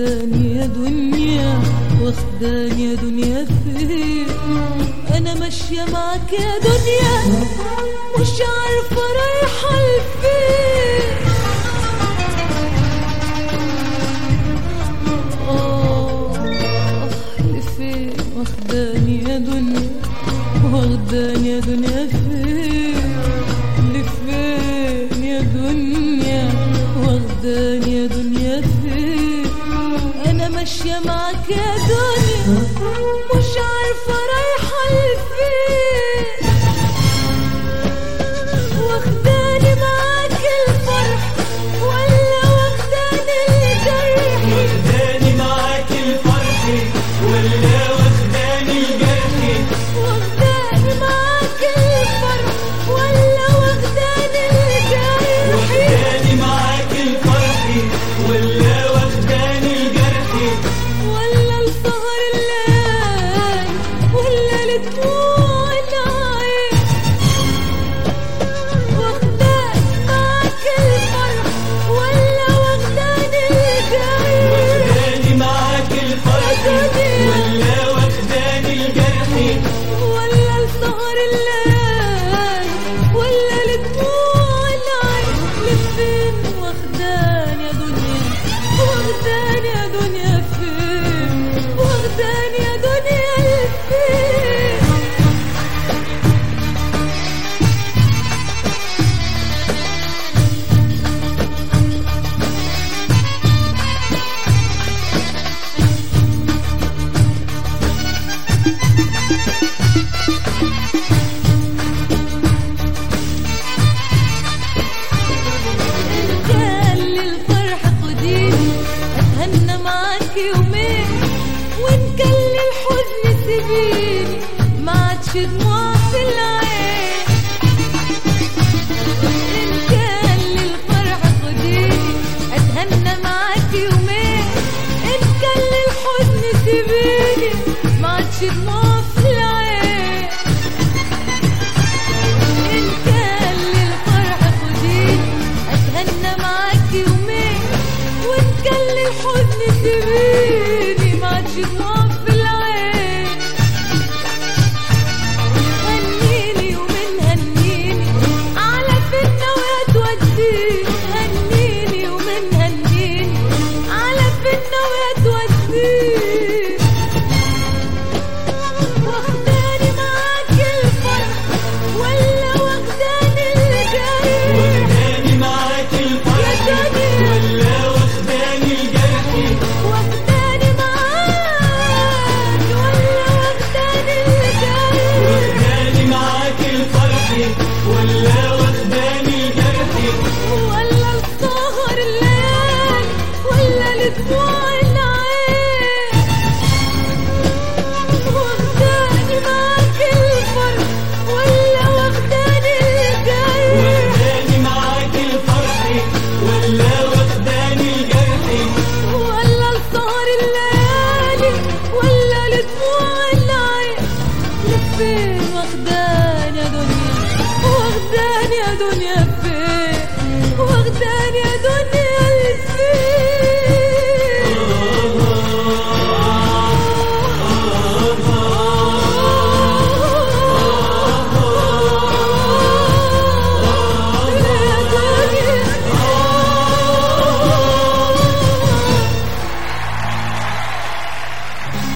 واخداني يا دنيا واخداني يا دنيا فين انا ماشية معاك يا دنيا مش عارفة رايحة لفين آه لفين واخداني يا دنيا واخداني يا دنيا فين لفين يا دنيا واخداني يا دنيا فين انا ماشية معاك يا دنيا مش عارفة رايحة لفين واخداني معاك الفرح ولا واخداني الجرح واخداني معاك الفرح ولا واخداني الجرح واخداني معاك الفرح ولا واخداني الجرح واخداني معاك الفرح ولا واخداني الجرح ولا السهر الليل ولا لدموع العين واخداني معاك الفرح ولا واخداني الجرح واخداني معاك الفرح ولا واخداني الجرح ولا السهر الليل ولا لدموع العين لفين واخداني يا دنيا واخداني يا دنيا فين واخداني يا دنيا لفين كان للفرح خديني اتهنى معاك يومين وان كان للحزن سيبيني ما عادش دموع في العين ان كان للفرح خديني اتهنى معاك يومين ان كان للحزن سيبيني ما عادش دموع في العين إن كان للفرح خديني أتهنى معاك يومين وإن كان للحزن سيبيني ما عادش دموع في العين هنيني يومين هنيني على فينا ويا توديني هنيني يومين هنيني على فينا ويا توديني واخداني معاك الفرح ولا واخداني الجرح واخداني معاك الفرح ولا واخداني الجرح واخداني معاك ولا واخداني الجرح واخداني معاك الفرح ولا واخداني الجرح ولا السهر الليل ولا الدموع